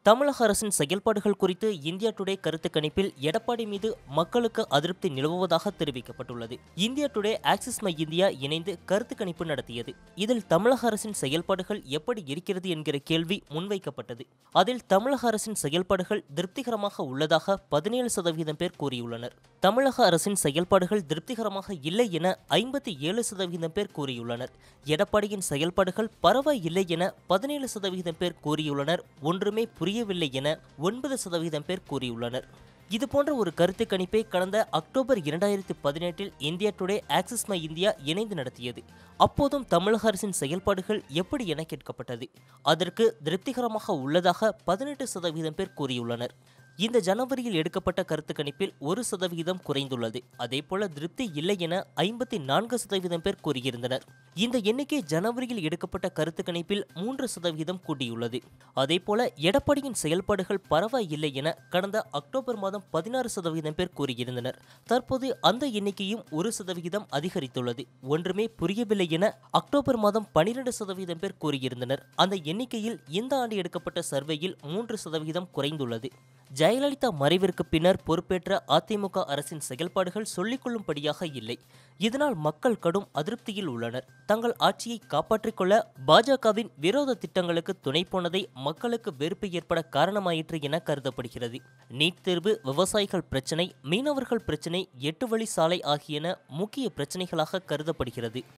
தமிழக அரசின் செயல்பாடுகள் குறித்து இந்தியா டுடே கருத்து கணிப்பில் எடப்பாடி மீது மக்களுக்கு அதிருப்தி நிலவுவதாக தெரிவிக்கப்பட்டுள்ளது India Today Axis My India இணைந்து கருத்து கணிப்பு நடத்தியது இதில் தமிழக அரசின் செயல்பாடுகள் எப்படி இருக்கிறது என்கிற கேள்வி முன்வைக்கப்பட்டது அதில் தமிழக அரசின் செயல்பாடுகள் திருப்திகரமாக உள்ளதாக பதினேழு சதவீதம் பேர் கூறியுள்ளனர் தமிழக அரசின் செயல்பாடுகள் திருப்திகரமாக இல்லை என ஐம்பத்தி ஏழு சதவீதம் பேர் கூறியுள்ளனர் எடப்பாடியின் செயல்பாடுகள் பரவாயில்லை என பதினேழு சதவீதம் பேர் கூறியுள்ளனர் ஒன்றுமே புரியவில்லை என ஒன்பது சதவீதம் பேர் கூறியுள்ளனர் இதுபோன்ற ஒரு கருத்து கணிப்பை கடந்த அக்டோபர் இரண்டாயிரத்தி பதினெட்டில் India Today Axis My India இணைந்து நடத்தியது அப்போதும் தமிழக அரசின் செயல்பாடுகள் எப்படி என கேட்கப்பட்டது அதற்கு திருப்திகரமாக உள்ளதாக பதினெட்டு சதவீதம் பேர் கூறியுள்ளனர் இந்த ஜனவரியில் எடுக்கப்பட்ட கருத்து கணிப்பில் ஒரு சதவிகிதம் குறைந்துள்ளது அதேபோல திருப்தி இல்லை என ஐம்பத்தி நான்கு சதவீதம் பேர் கூறியிருந்தனர் இந்த எண்ணிக்கை ஜனவரியில் எடுக்கப்பட்ட கருத்து கணிப்பில் மூன்று சதவீதம் கூட்டியுள்ளது அதேபோல எடப்பாடியின் செயல்பாடுகள் பரவாயில்லை என கடந்த அக்டோபர் மாதம் பதினாறு சதவீதம் பேர் கூறியிருந்தனர் தற்போது அந்த எண்ணிக்கையும் ஒரு சதவிகிதம் அதிகரித்துள்ளது ஒன்றுமே புரியவில்லை என அக்டோபர் மாதம் பனிரெண்டு சதவீதம் பேர் கூறியிருந்தனர் அந்த எண்ணிக்கையில் இந்த ஆண்டு எடுக்கப்பட்ட சர்வேயில் மூன்று சதவீதம் குறைந்துள்ளது ஜெயலலிதா மறைவிற்கு பின்னர் பொறுப்பேற்ற அதிமுக அரசின் செயல்பாடுகள் சொல்லிக்கொள்ளும்படியாக இல்லை இதனால் மக்கள் கடும் அதிருப்தியில் உள்ளனர் தங்கள் ஆட்சியை காப்பாற்றிக் கொள்ள பாஜகவின் விரோத திட்டங்களுக்கு துணை போனதை மக்களுக்கு வெறுப்பு ஏற்பட காரணமாயிற்று என கருதப்படுகிறது நீட் தேர்வு விவசாயிகள் பிரச்சினை மீனவர்கள் பிரச்சினை எட்டு வழி சாலை ஆகியன முக்கிய பிரச்சனைகளாக கருதப்படுகிறது